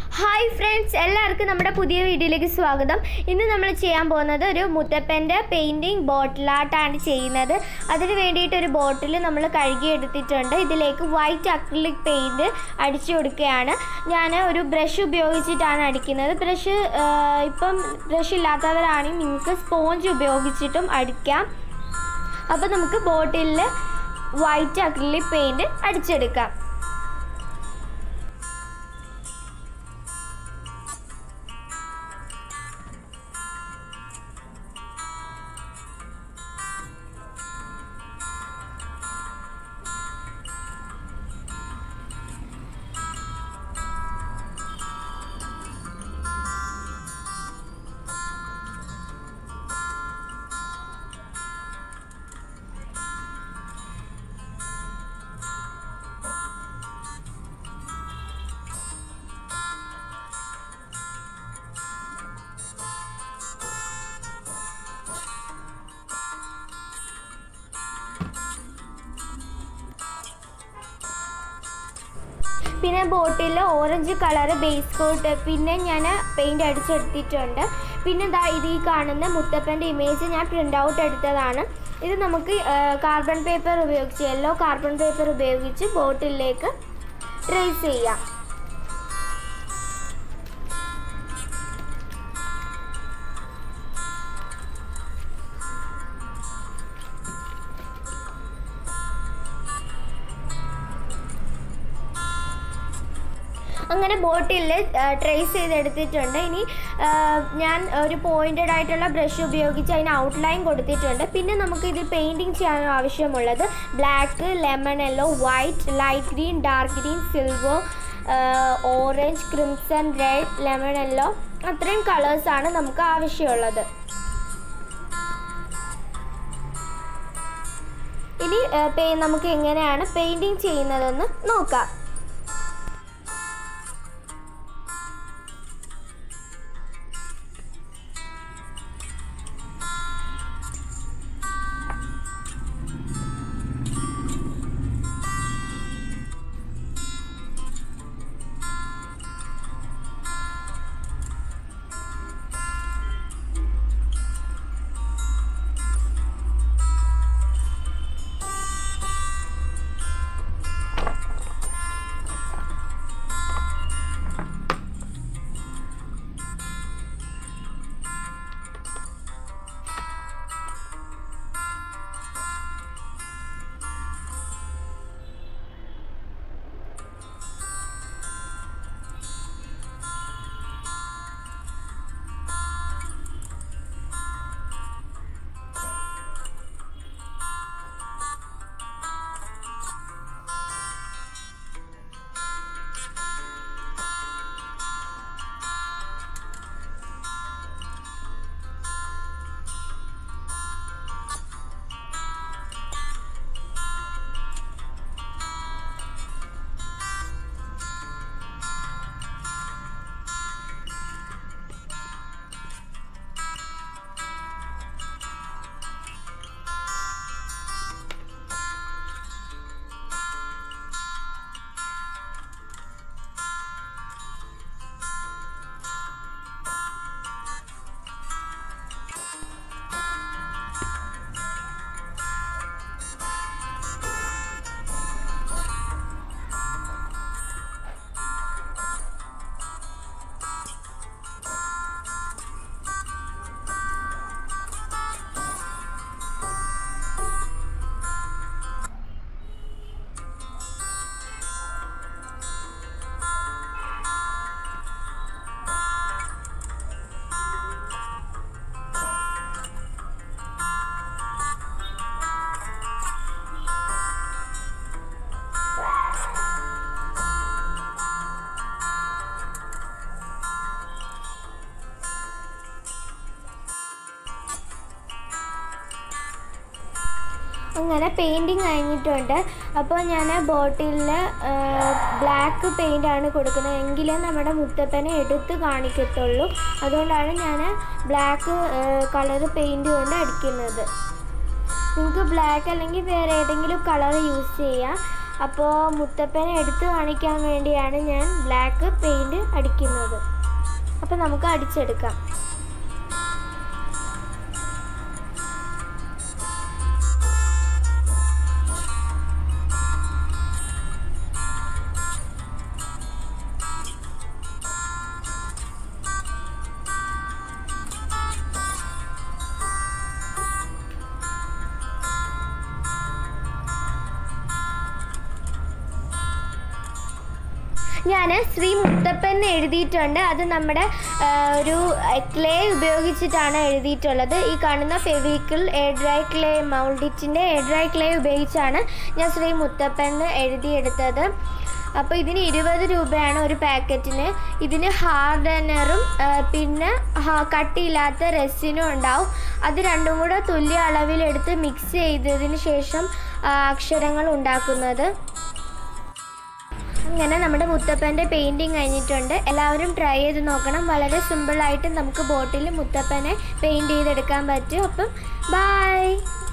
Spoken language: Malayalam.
ഹായ് ഫ്രണ്ട്സ് എല്ലാവർക്കും നമ്മുടെ പുതിയ വീഡിയോയിലേക്ക് സ്വാഗതം ഇന്ന് നമ്മൾ ചെയ്യാൻ പോകുന്നത് ഒരു മുത്തപ്പൻ്റെ പെയിൻറ്റിങ് ബോട്ടിലാട്ടാണ് ചെയ്യുന്നത് അതിന് വേണ്ടിയിട്ട് ഒരു ബോട്ടിൽ നമ്മൾ കഴുകി എടുത്തിട്ടുണ്ട് ഇതിലേക്ക് വൈറ്റ് അക്രിലിക് പെയിൻറ്റ് അടിച്ചു കൊടുക്കുകയാണ് ഞാൻ ഒരു ബ്രഷ് ഉപയോഗിച്ചിട്ടാണ് അടിക്കുന്നത് ബ്രഷ് ഇപ്പം ബ്രഷ് ഇല്ലാത്തവരാണെങ്കിൽ നിങ്ങൾക്ക് സ്പോഞ്ച് ഉപയോഗിച്ചിട്ടും അടിക്കാം അപ്പോൾ നമുക്ക് ബോട്ടിലിൽ വൈറ്റ് അക്രിലിക് പെയിൻറ്റ് അടിച്ചെടുക്കാം പിന്നെ bottle orange colour base coat പിന്നെ ഞാൻ പെയിൻറ് അടിച്ചെടുത്തിട്ടുണ്ട് പിന്നെ ദാ ഇത് ഈ കാണുന്ന മുത്തപ്പൻ്റെ ഇമേജ് ഞാൻ പ്രിൻ്റ് ഔട്ട് എടുത്തതാണ് ഇത് നമുക്ക് കാർബൺ പേപ്പർ ഉപയോഗിച്ച് യെല്ലോ കാർബൺ പേപ്പർ ഉപയോഗിച്ച് ബോട്ടിലേക്ക് ട്രേസ് ചെയ്യാം അങ്ങനെ ബോട്ടിൽ ട്രേസ് ചെയ്തെടുത്തിട്ടുണ്ട് ഇനി ആ, ഞാൻ ഒരു പോയിൻറ്റഡ് ആയിട്ടുള്ള ബ്രഷ് ഉപയോഗിച്ച് അതിന് ഔട്ട്ലൈൻ കൊടുത്തിട്ടുണ്ട് പിന്നെ നമുക്ക് ഇതിൽ പെയിൻറ്റിങ് ചെയ്യാൻ ആവശ്യമുള്ളത് black lemon yellow white light green dark green silver orange crimson red lemon yellow അത്രയും കളേഴ്സാണ് നമുക്ക് ആവശ്യമുള്ളത് ഇനി ആ, പെ- നമുക്ക് എങ്ങനെയാണ് പെയിൻറ്റിങ് ചെയ്യുന്നതെന്ന് നോക്കാം അങ്ങനെ പെയിൻറ്റിങ് കഴിഞ്ഞിട്ടുണ്ട് അപ്പോൾ ഞാൻ ബോട്ടിലിൽ ബ്ലാക്ക് പെയിൻ്റാണ് കൊടുക്കുന്നത് എങ്കിലേ നമ്മുടെ മുത്തപ്പനെ എടുത്ത് കാണിക്കത്തുള്ളൂ അതുകൊണ്ടാണ് ഞാൻ ബ്ലാക്ക് കളർ പെയിൻറ് കൊണ്ട് അടിക്കുന്നത് നിങ്ങൾക്ക് ബ്ലാക്ക് അല്ലെങ്കിൽ വേറെ ഏതെങ്കിലും കളർ യൂസ് ചെയ്യാം അപ്പോൾ മുത്തപ്പനെ എടുത്ത് കാണിക്കാൻ വേണ്ടിയാണ് ഞാൻ ബ്ലാക്ക് പെയിൻറ് അടിക്കുന്നത് അപ്പം നമുക്ക് അടിച്ചെടുക്കാം ഞാൻ ശ്രീ മുത്തപ്പൻ എന്ന് എഴുതിയിട്ടുണ്ട് അത് നമ്മുടെ ആ, ഒരു ക്ലേ ഉപയോഗിച്ചിട്ടാണ് എഴുതിയിട്ടുള്ളത് ഈ കാണുന്ന ഫെവിക്കിൾ എയർ ഡ്രൈ ക്ലേ മൗൾഡിറ്റിൻ്റെ എയർ ഡ്രൈ ക്ലേ ഉപയോഗിച്ചാണ് ഞാൻ ശ്രീ മുത്തപ്പൻ എന്ന് എഴുതിയെടുത്തത് അപ്പോൾ ഇതിന് ഇരുപത് രൂപയാണ് ഒരു പാക്കറ്റിന് ഇതിന് ഹാർഡനറും പിന്നെ ഹാ- കട്ടിയില്ലാത്ത റെസിനും ഉണ്ടാവും അത് രണ്ടും കൂടെ തുല്യ അളവിലെടുത്ത് മിക്സ് ചെയ്തതിന് ശേഷം ആ, അക്ഷരങ്ങൾ ഉണ്ടാക്കുന്നത് അങ്ങനെ നമ്മുടെ മുത്തപ്പൻ്റെ പെയിൻറ്റിങ് കഴിഞ്ഞിട്ടുണ്ട് എല്ലാവരും ട്രൈ ചെയ്ത് നോക്കണം വളരെ സിമ്പിളായിട്ട് നമുക്ക് ബോട്ടിൽ മുത്തപ്പനെ പെയിൻറ്റ് ചെയ്തെടുക്കാൻ പറ്റും അപ്പം ബായ്